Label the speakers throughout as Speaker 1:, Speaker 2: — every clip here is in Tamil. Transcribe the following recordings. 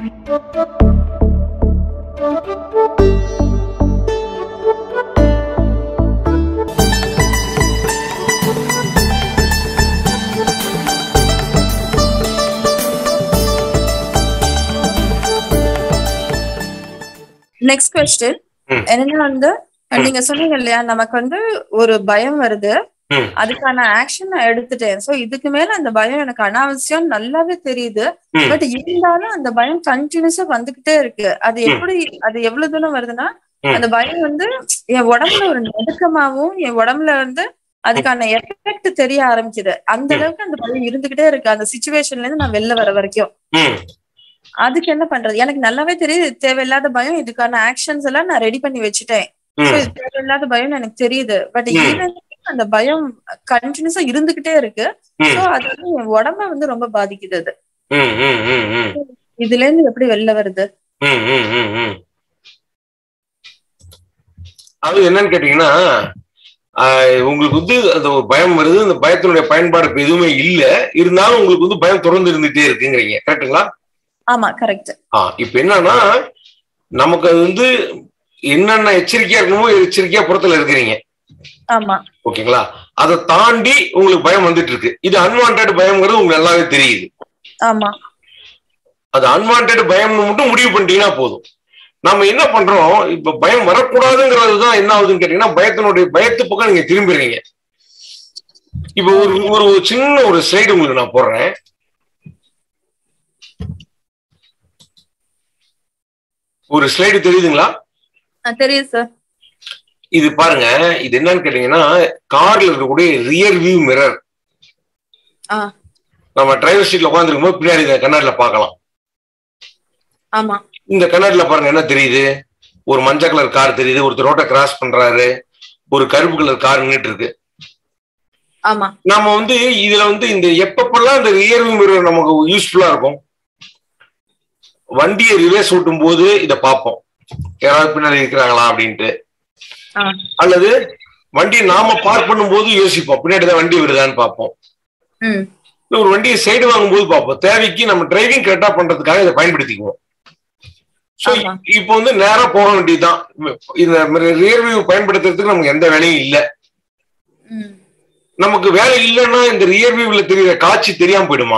Speaker 1: நெக்ஸ்ட் கொஸ்டின்
Speaker 2: ம்.
Speaker 1: என்னன்னா வந்து நீங்க சொன்னீங்க இல்லையா நமக்கு வந்து ஒரு பயம் வருது
Speaker 2: ம்.
Speaker 1: அதுக்கான ஆக்ஷன் நான் எடுத்துட்டேன் சோ இதுக்கு மேல அந்த பயம் எனக்கு அனாவசியம் நல்லாவே தெரியுது
Speaker 2: ம்.
Speaker 1: பட் இருந்தாலும் அந்த பயம் கண்டினியூஸா வந்துகிட்டே இருக்கு அது
Speaker 2: ம்.
Speaker 1: எப்படி அது எவ்வளவு தூரம் வருதுன்னா
Speaker 2: ம்.
Speaker 1: அந்த பயம் வந்து என் உடம்புல ஒரு நடுக்கமாவும் என் உடம்புல வந்து அதுக்கான எஃபெக்ட் தெரிய ஆரம்பிக்குது அந்த
Speaker 2: ம்.
Speaker 1: அளவுக்கு அந்த பயம் இருந்துகிட்டே இருக்கு அந்த சுச்சுவேஷன்ல இருந்து நான் வெளில வர வரைக்கும்
Speaker 2: ம்
Speaker 1: அதுக்கு என்ன பண்றது எனக்கு நல்லாவே தெரியுது இது தேவையில்லாத பயம் இதுக்கான ஆக்ஷன்ஸ் எல்லாம் நான் ரெடி பண்ணி வச்சுட்டேன் So,
Speaker 2: ம்
Speaker 1: இது தேவையில்லாத பயம் எனக்கு தெரியுது பட்
Speaker 2: ம்.
Speaker 1: ஈவன் அந்த பயம் கண்டினியூஸா இருந்துகிட்டே இருக்கு
Speaker 2: ம்.
Speaker 1: சோ அது வந்து என் உடம்ப வந்து ரொம்ப பாதிக்குது அது
Speaker 2: ம் ம் ம் ம்
Speaker 1: இதுல இருந்து எப்படி வெளில வருது
Speaker 2: ம், ம், ம், ம். அது என்னன்னு கேட்டீங்கன்னா ஆஹ், உங்களுக்கு வந்து அந்த ஒரு பயம் வருது அந்த பயத்தினுடைய பயன்பாடு இப்ப எதுவுமே இல்ல இருந்தாலும் உங்களுக்கு வந்து பயம் தொடர்ந்து இருந்துட்டே இருக்குங்கிறீங்க கரெக்ட்டுங்களா
Speaker 1: ஆமா கரெக்ட்
Speaker 2: ஆ இப்ப என்னன்னா நமக்கு அது வந்து என்னென்ன எச்சரிக்கையா இருக்கணுமோ எச்சரிக்கையா புறத்துல இருக்கிறீங்க
Speaker 1: ஆமா
Speaker 2: ஓகேங்களா அதை தாண்டி உங்களுக்கு பயம் வந்துட்டு இருக்கு இது அன்வான்ட் பயம்ங்கிறது உங்களுக்கு நல்லாவே தெரியுது
Speaker 1: ஆமா
Speaker 2: அது அன்வான்ட் பயம்னு மட்டும் முடிவு பண்ணிட்டீங்கன்னா போதும் நம்ம என்ன பண்றோம் இப்ப பயம் வரக்கூடாதுங்கிறது தான் என்ன ஆகுதுன்னு கேட்டீங்கன்னா பயத்தினுடைய பயத்து பக்கம் நீங்க திரும்பிடுறீங்க இப்ப ஒரு ஒரு ஒரு சின்ன ஒரு ஸ்லைடு உங்களுக்கு நான் போடுறேன் ஒரு ஸ்லைடு தெரியுதுங்களா
Speaker 1: ஆ, தெரியுது சார்
Speaker 2: இது பாருங்க இது என்னன்னு கேட்டீங்கன்னா கார்ல இருக்கக்கூடிய ரியர் வியூ மிரர்
Speaker 1: ஆ
Speaker 2: நம்ம டிரைவர் சீட்ல உட்காந்துருக்கும் போது பின்னாடி இந்த கண்ணாடில பார்க்கலாம்
Speaker 1: ஆமா
Speaker 2: இந்த கண்ணாடில பாருங்க என்ன தெரியுது ஒரு மஞ்சள் கலர் கார் தெரியுது ஒருத்தர் ரோட்டை கிராஸ் பண்றாரு ஒரு கருப்பு கலர் கார் நின்றுட்டு இருக்கு
Speaker 1: ஆமா
Speaker 2: நாம வந்து இதுல வந்து இந்த எப்பப்பெல்லாம் இந்த ரியர் வியூ மிரர் நமக்கு யூஸ்ஃபுல்லா இருக்கும் வண்டியை ரிவேஸ் ஓட்டும் போது இதை பார்ப்போம் யாராவது பின்னாடி இருக்கிறாங்களா அப்படின்ட்டு
Speaker 1: ஆ
Speaker 2: அல்லது வண்டியை நாம பார்க் பண்ணும்போது யோசிப்போம் பின்னாடி தான் வண்டி வருதான்னு பார்ப்போம்
Speaker 1: ம்
Speaker 2: இல்ல ஒரு வண்டியை சைடு வாங்கும்போது பார்ப்போம் தேவைக்கு நம்ம டிரைவிங் கரெக்டா பண்றதுக்காக இதை பயன்படுத்திக்குவோம் ஸோ
Speaker 1: ஆமா.
Speaker 2: இப்போ வந்து நேரா போக வேண்டியதுதான் இந்த ரியர் வியூ பயன்படுத்துறதுக்கு நமக்கு எந்த வேலையும் இல்லை
Speaker 1: ம்
Speaker 2: நமக்கு வேலை இல்லைன்னா இந்த ரியர் வியூல தெரியுற காட்சி தெரியாம போயிடுமா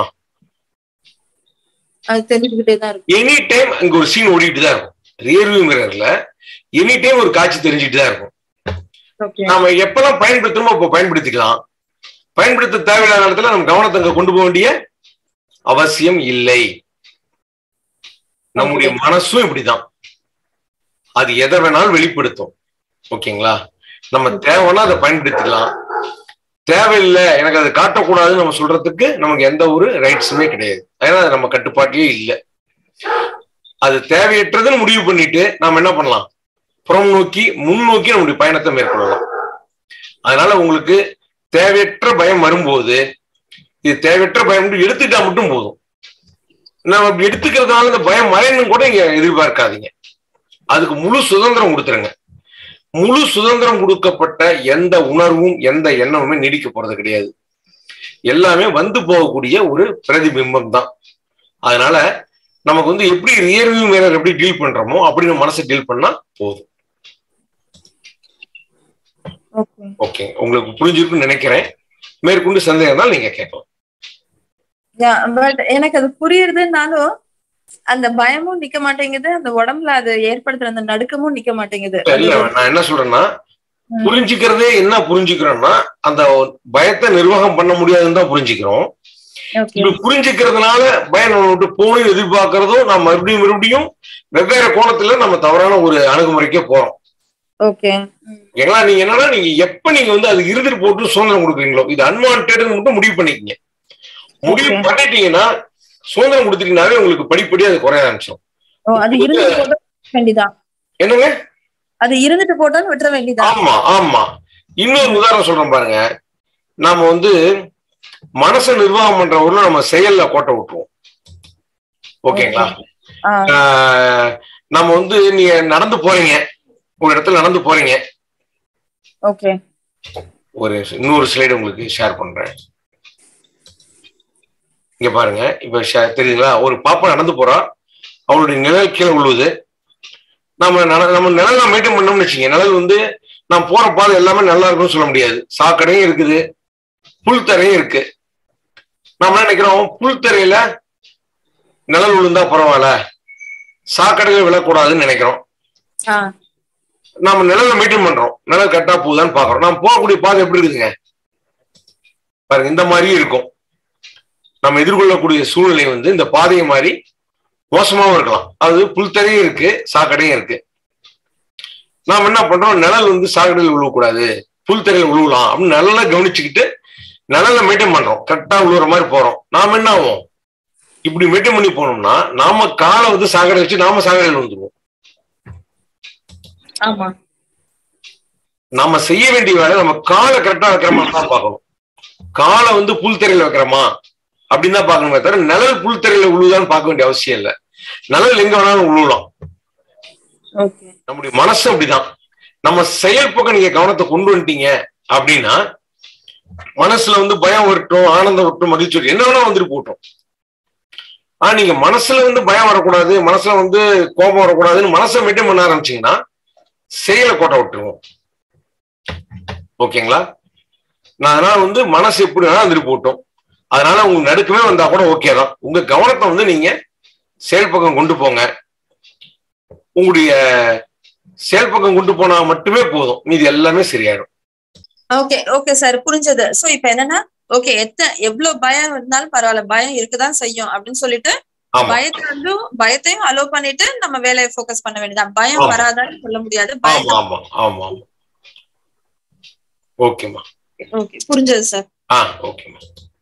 Speaker 1: அது தெரிஞ்சுக்கிட்டே தான் இருக்கு
Speaker 2: எனி டைம் அங்க ஒரு சீன் ஓடிட்டு தான் இருக்கும் ரியர் வியூ மிரர்ல எனி டைம் ஒரு காட்சி தெரிஞ்சுட்டு தான் இருக்கும்
Speaker 1: ஓகே
Speaker 2: நாம எப்பெல்லாம் பயன்படுத்தணுமோ அப்போ பயன்படுத்திக்கலாம் பயன்படுத்த தேவையில்லாத இடத்துல நம்ம கவனத்தை அங்க கொண்டு போக வேண்டிய அவசியம் இல்லை நம்முடைய மனசும் இப்படிதான் அது எதை வேணாலும் வெளிப்படுத்தும் ஓகேங்களா நம்ம தேவைன்னா அதை பயன்படுத்திக்கலாம் தேவையில்லை எனக்கு அதை காட்டக்கூடாதுன்னு நம்ம சொல்றதுக்கு நமக்கு எந்த ஒரு ரைட்ஸுமே கிடையாது ஏன்னா அது நம்ம கட்டுப்பாட்டிலே இல்லை அது தேவையற்றதுன்னு முடிவு பண்ணிட்டு நாம என்ன பண்ணலாம் புறம் நோக்கி முன்னோக்கி நம்முடைய பயணத்தை மேற்கொள்ளலாம் அதனால உங்களுக்கு தேவையற்ற பயம் வரும்போது இது தேவையற்ற பயம் மட்டும் எடுத்துட்டா மட்டும் போதும் நம்ம அப்படி எடுத்துக்கிறதுனால இந்த பயம் மறையணும் கூட இங்க எதிர்பார்க்காதீங்க அதுக்கு முழு சுதந்திரம் கொடுத்துருங்க முழு சுதந்திரம் கொடுக்கப்பட்ட எந்த உணர்வும் எந்த எண்ணமுமே நீடிக்க போறது கிடையாது எல்லாமே வந்து போகக்கூடிய ஒரு பிரதிபிம்பம் தான் அதனால நமக்கு வந்து எப்படி ரியர்வியூ மேல எப்படி டீல் பண்றோமோ அப்படி நம்ம மனசை டீல் பண்ணா போதும்
Speaker 1: ஓகே
Speaker 2: ஓகே உங்களுக்கு புரிஞ்சிருக்குன்னு நினைக்கிறேன் மேற்கொண்டு சந்தேகம் இருந்தால் நீங்க கேட்கலாம்
Speaker 1: பட் எனக்கு அது புரியுறதுனாலும் அந்த பயமும் நிக்க மாட்டேங்குது அந்த உடம்புல அது ஏற்படுத்துற அந்த நடுக்கமும் நிக்க மாட்டேங்குது
Speaker 2: இல்ல நான் என்ன சொல்றேன்னா
Speaker 1: ம்.
Speaker 2: புரிஞ்சுக்கிறதே என்ன புரிஞ்சுக்கிறோம்னா அந்த பயத்தை நிர்வாகம் பண்ண முடியாதுன்னு தான் புரிஞ்சுக்கிறோம்
Speaker 1: ஓகே
Speaker 2: இப்படி புரிஞ்சுக்கிறதுனால பயம் நம்ம விட்டு போகணும்னு எதிர்பார்க்கறதும் நம்ம மறுபடியும் மறுபடியும் வெவ்வேறு கோணத்துல நம்ம தவறான ஒரு அணுகுமுறைக்கே போறோம்
Speaker 1: ஓகே
Speaker 2: ஏங்களா நீங்க என்னன்னா நீங்க எப்ப நீங்க வந்து அது இருந்துட்டு போட்டு சுதந்திரம் கொடுக்குறீங்களோ இது அன்வான்ட்னு மட்டும் முடிவு பண்ணிக்கங்க முடிவு
Speaker 1: Okay.
Speaker 2: பண்ணிட்டீங்கன்னா சுதந்திரம் கொடுத்துட்டீங்கன்னாவே உங்களுக்கு படிப்படி அது குறைய ஆரம்பிச்சிடும்
Speaker 1: ஓ அது இருந்துட்டு போட்டா வேண்டிதான்
Speaker 2: என்னங்க
Speaker 1: அது இருந்துட்டு போட்டான்னு விட்டுற வேண்டிதான்
Speaker 2: ஆமா ஆமா இன்னொரு உதாரணம் சொல்றேன் பாருங்க நாம வந்து மனசை நிர்வாகம் பண்றவங்களும் நம்ம செயல்ல கோட்டை விட்டுருவோம் ஓகேங்களா
Speaker 1: ஆ
Speaker 2: ஆஹ் நம்ம வந்து நீங்க நடந்து போறீங்க ஒரு இடத்துல நடந்து போறீங்க
Speaker 1: ஓகே
Speaker 2: ஒரு இன்னொரு ஸ்லைடு உங்களுக்கு ஷேர் பண்றேன் இங்க பாருங்க இப்ப share- தெரியுதுங்களா ஒரு பாப்பா நடந்து போறா அவருடைய நிழல் கீழே விழுவுது நம்ம நிழல் நம்ம நிழலை மெயின்டைன் பண்ணோம்னு வச்சுங்க நிழல் வந்து நான் போற பாதை எல்லாமே நல்லா இருக்கும்னு சொல்ல முடியாது சாக்கடையும் இருக்குது புல்தரையும் இருக்கு நம்ம என்ன நினைக்கிறோம் புல்தரையில நிழல் விழுந்தா பரவாயில்ல சாக்கடையில விழக்கூடாதுன்னு நினைக்கிறோம்
Speaker 1: ஆ
Speaker 2: நாம நிழலை மெயின்டைன் பண்றோம் நிழல் கட்டா போகுதான்னு பாக்குறோம் நம்ம போகக்கூடிய பாதை எப்படி இருக்குதுங்க பாருங்க இந்த மாதிரியும் இருக்கும் நம்ம எதிர்கொள்ளக்கூடிய சூழ்நிலை வந்து இந்த பாதையை மாதிரி மோசமாவும் இருக்கலாம் அது புல்தரையும் இருக்கு சாக்கடையும் இருக்கு நாம் என்ன பண்றோம் நிழல் வந்து சாக்கடையில் விழுவக்கூடாது புல்தரையில் விழுவலாம் அப்படின்னு நல்லா கவனிச்சுக்கிட்டு நிழலை மெயின்டைன் பண்றோம் கரெக்டா விழுவுற மாதிரி போறோம் நாம என்ன ஆகும் இப்படி மெயின்டைன் பண்ணி போனோம்னா நாம காலை வந்து சாக்கடை வச்சு நாம சாக்கடையில் வந்துருவோம்
Speaker 1: ஆமா
Speaker 2: நம்ம செய்ய வேண்டிய வேலை நம்ம காலை கரெக்டா வைக்கிறோமா தான் பார்க்கணும் காலை வந்து புல்தரையில வைக்கிறோமா அப்படின்னு தான் பார்க்கணுமே தவிர நிழல் புல்தரையில விழுதான்னு பார்க்க வேண்டிய அவசியம் இல்லை நிழல் எங்க வேணாலும் விழுவலாம்
Speaker 1: ஓகே
Speaker 2: நம்முடைய மனசு அப்படிதான் நம்ம செயல் பக்கம் நீங்க கவனத்தை கொண்டு வந்துட்டீங்க அப்படின்னா மனசுல வந்து பயம் வரட்டும் ஆனந்தம் வரட்டும் மகிழ்ச்சி வரட்டும் என்ன வேணா வந்துட்டு போட்டோம் ஆனா நீங்க மனசுல வந்து பயம் வரக்கூடாது மனசுல வந்து கோபம் வரக்கூடாதுன்னு மனசை மெயின்டைன் பண்ண ஆரம்பிச்சீங்கன்னா செயலை கோட்டை விட்டுருவோம் ஓகேங்களா நான் அதனால வந்து மனசு எப்படி வேணா வந்துட்டு போட்டோம் அதனால உங்களுக்கு நடுக்கமே வந்தா கூட ஓகே தான் உங்க கவனத்தை வந்து நீங்க செயல் பக்கம் கொண்டு போங்க உங்களுடைய செயல் பக்கம் கொண்டு போனா மட்டுமே போதும் மீதி எல்லாமே சரியாயிடும்
Speaker 1: ஓகே ஓகே சார் புரிஞ்சது சோ இப்ப என்னன்னா ஓகே எத்த எவ்வளவு பயம் இருந்தாலும் பரவாயில்ல பயம் இருக்குதான் செய்யும் அப்படின்னு சொல்லிட்டு
Speaker 2: ஆமா
Speaker 1: பயத்தை வந்து பயத்தையும் அலோ பண்ணிட்டு நம்ம வேலையை ஃபோக்கஸ் பண்ண வேண்டியதான் பயம்
Speaker 2: ஆமா.
Speaker 1: வராதான்னு சொல்ல முடியாது
Speaker 2: ஆமா
Speaker 1: பயத்தை
Speaker 2: ஆமா ஆமா ஆமா ஓகேம்மா
Speaker 1: ஓகே புரிஞ்சது சார்
Speaker 2: ஆ ஓகேம்மா